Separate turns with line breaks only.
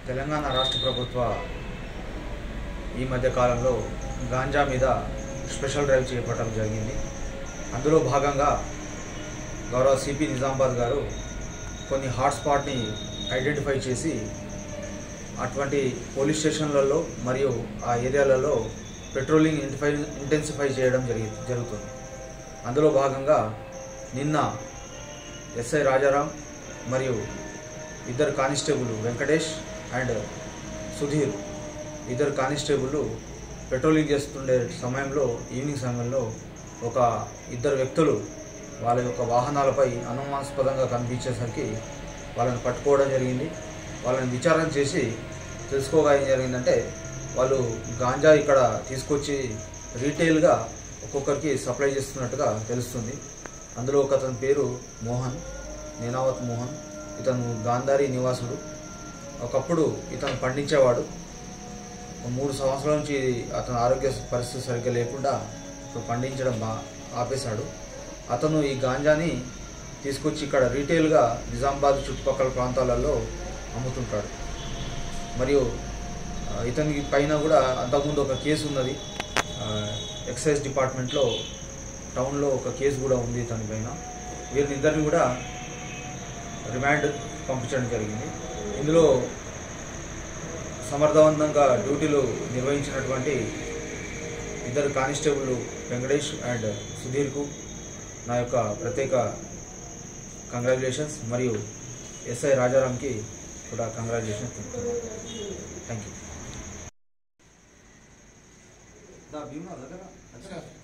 తెలంగాణ రాష్ట్ర ప్రభుత్వ ఈ మధ్య కాలంలో గాంజా మీద స్పెషల్ డ్రైవ్ చేపట్టడం జరిగింది అందులో భాగంగా గౌరవ సిపి నిజామాబాద్ గారు కొన్ని హాట్స్పాట్ని ఐడెంటిఫై చేసి అటువంటి పోలీస్ స్టేషన్లలో మరియు ఆ ఏరియాలలో పెట్రోలింగ్ ఇంటిఫై ఇంటెన్సిఫై చేయడం జరిగి జరుగుతుంది అందులో భాగంగా నిన్న ఎస్ఐ రాజారాం మరియు ఇద్దరు కానిస్టేబుల్ వెంకటేష్ అండ్ సుధీర్ ఇద్దరు కానిస్టేబుల్ పెట్రోలింగ్ చేస్తుండే సమయంలో ఈవినింగ్ సమయంలో ఒక ఇద్దరు వ్యక్తులు వాళ్ళ యొక్క వాహనాలపై అనుమానాస్పదంగా కనిపించేసరికి వాళ్ళని పట్టుకోవడం జరిగింది వాళ్ళని విచారణ చేసి తెలుసుకోగా ఏం జరిగిందంటే వాళ్ళు గాంజా ఇక్కడ తీసుకొచ్చి రీటైల్గా ఒక్కొక్కరికి సప్లై చేస్తున్నట్టుగా తెలుస్తుంది అందులో ఒక అతని పేరు మోహన్ నేనావత్ మోహన్ ఇతను గాంధారి నివాసుడు ఒకప్పుడు ఇతను పండించేవాడు ఒక మూడు సంవత్సరాల నుంచి అతని ఆరోగ్య పరిస్థితి సరిగ్గా లేకుండా ఇప్పుడు పండించడం బా ఆపేశాడు అతను ఈ గాంజాని తీసుకొచ్చి ఇక్కడ రీటైల్గా నిజామాబాద్ చుట్టుపక్కల ప్రాంతాలలో అమ్ముతుంటాడు మరియు ఆ, ఇతని పైన కూడా అంతకుముందు ఒక కేసు ఉన్నది ఆ, ఎక్సైజ్ డిపార్ట్మెంట్లో టౌన్లో ఒక కేసు కూడా ఉంది ఇతని పైన వీరినిద్దరిని కూడా రిమాండ్ పంపించడం జరిగింది ఇందులో సమర్థవంతంగా డ్యూటీలు నిర్వహించినటువంటి ఇద్దరు కానిస్టేబుల్ వెంకటేష్ అండ్ సుధీర్కు నా యొక్క ప్రత్యేక కంగ్రాచులేషన్స్ మరియు ఎస్ఐ రాజారాంకి కూడా కంగ్రాచులేషన్స్ తెలుపుతున్నాను థ్యాంక్ యూ దా భీమా దగ్గర దగ్గర